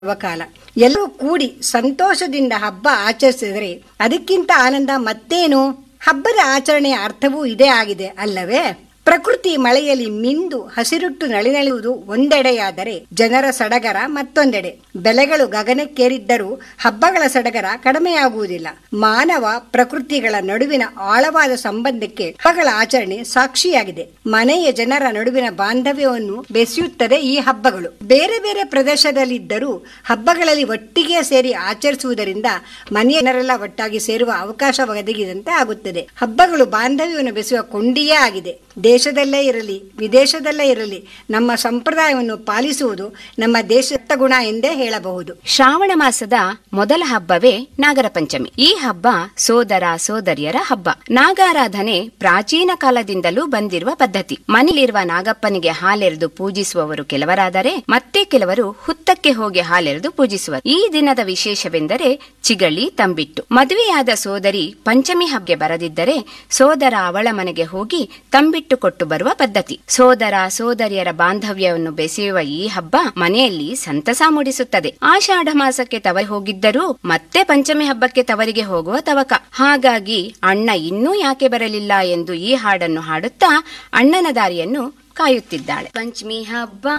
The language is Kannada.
ಕಾಲ ಎಲ್ಲರೂ ಕೂಡಿ ಸಂತೋಷದಿಂದ ಹಬ್ಬ ಆಚರಿಸಿದರೆ ಅದಕ್ಕಿಂತ ಆನಂದ ಮತ್ತೇನು ಹಬ್ಬದ ಆಚರಣೆಯ ಅರ್ಥವೂ ಇದೇ ಆಗಿದೆ ಅಲ್ಲವೇ ಪ್ರಕೃತಿ ಮಳೆಯಲ್ಲಿ ಮಿಂದು ಹಸಿರುಟ್ಟು ನಳಿನಳಿಯುವುದು ಒಂದೆಡೆಯಾದರೆ ಜನರ ಸಡಗರ ಮತ್ತೊಂದೆಡೆ ಬೆಲೆಗಳು ಗಗನಕ್ಕೇರಿದ್ದರೂ ಹಬ್ಬಗಳ ಸಡಗರ ಕಡಿಮೆಯಾಗುವುದಿಲ್ಲ ಮಾನವ ಪ್ರಕೃತಿಗಳ ನಡುವಿನ ಆಳವಾದ ಸಂಬಂಧಕ್ಕೆ ಹಬ್ಬಗಳ ಆಚರಣೆ ಸಾಕ್ಷಿಯಾಗಿದೆ ಮನೆಯ ಜನರ ನಡುವಿನ ಬಾಂಧವ್ಯವನ್ನು ಬೆಸೆಯುತ್ತದೆ ಈ ಹಬ್ಬಗಳು ಬೇರೆ ಬೇರೆ ಪ್ರದೇಶದಲ್ಲಿದ್ದರೂ ಹಬ್ಬಗಳಲ್ಲಿ ಒಟ್ಟಿಗೆ ಸೇರಿ ಆಚರಿಸುವುದರಿಂದ ಮನೆಯ ಜನರೆಲ್ಲ ಒಟ್ಟಾಗಿ ಸೇರುವ ಅವಕಾಶ ಒದಗಿದಂತೆ ಆಗುತ್ತದೆ ಹಬ್ಬಗಳು ಬಾಂಧವ್ಯವನ್ನು ಬೆಸೆಯುವ ಕೊಂಡಿಯೇ ಆಗಿದೆ ದೇಶದಲ್ಲೇ ಇರಲಿ ವಿದೇಶದಲ್ಲೇ ಇರಲಿ ನಮ್ಮ ಸಂಪ್ರದಾಯವನ್ನು ಪಾಲಿಸುವುದು ನಮ್ಮ ದೇಶದ ಗುಣ ಎಂದೇ ಹೇಳಬಹುದು ಶ್ರಾವಣ ಮಾಸದ ಮೊದಲ ಹಬ್ಬವೇ ನಾಗರ ಪಂಚಮಿ ಈ ಹಬ್ಬ ಸೋದರ ಸೋದರಿಯರ ಹಬ್ಬ ನಾಗಾರಾಧನೆ ಪ್ರಾಚೀನ ಕಾಲದಿಂದಲೂ ಬಂದಿರುವ ಪದ್ಧತಿ ಮನೆಯಲ್ಲಿರುವ ನಾಗಪ್ಪನಿಗೆ ಹಾಲೆರೆದು ಪೂಜಿಸುವವರು ಕೆಲವರಾದರೆ ಮತ್ತೆ ಕೆಲವರು ಹುತ್ತಕ್ಕೆ ಹೋಗಿ ಹಾಲೆರೆದು ಪೂಜಿಸುವರು ಈ ದಿನದ ವಿಶೇಷವೆಂದರೆ ಚಿಗಳಿ ತಂಬಿಟ್ಟು ಮದುವೆಯಾದ ಸೋದರಿ ಪಂಚಮಿ ಹಬ್ಬಗೆ ಬರದಿದ್ದರೆ ಸೋದರ ಅವಳ ಮನೆಗೆ ಹೋಗಿ ತಂಬಿಟ್ಟು ಕೊಟ್ಟು ಬರುವ ಪದ್ಧತಿ ಸೋದರ ಸೋದರಿಯರ ಬಾಂಧವ್ಯವನ್ನು ಬೆಸೆಯುವ ಈ ಹಬ್ಬ ಮನೆಯಲ್ಲಿ ಸಂತಸ ಮೂಡಿಸುತ್ತದೆ ಆಷಾಢ ಮಾಸಕ್ಕೆ ತವರಿ ಹೋಗಿದ್ದರೂ ಮತ್ತೆ ಪಂಚಮಿ ಹಬ್ಬಕ್ಕೆ ತವರಿಗೆ ಹೋಗುವ ತವಕ ಹಾಗಾಗಿ ಅಣ್ಣ ಇನ್ನೂ ಯಾಕೆ ಬರಲಿಲ್ಲ ಎಂದು ಈ ಹಾಡನ್ನು ಹಾಡುತ್ತಾ ಅಣ್ಣನ ದಾರಿಯನ್ನು ಕಾಯುತ್ತಿದ್ದಾಳೆ ಪಂಚಮಿ ಹಬ್ಬ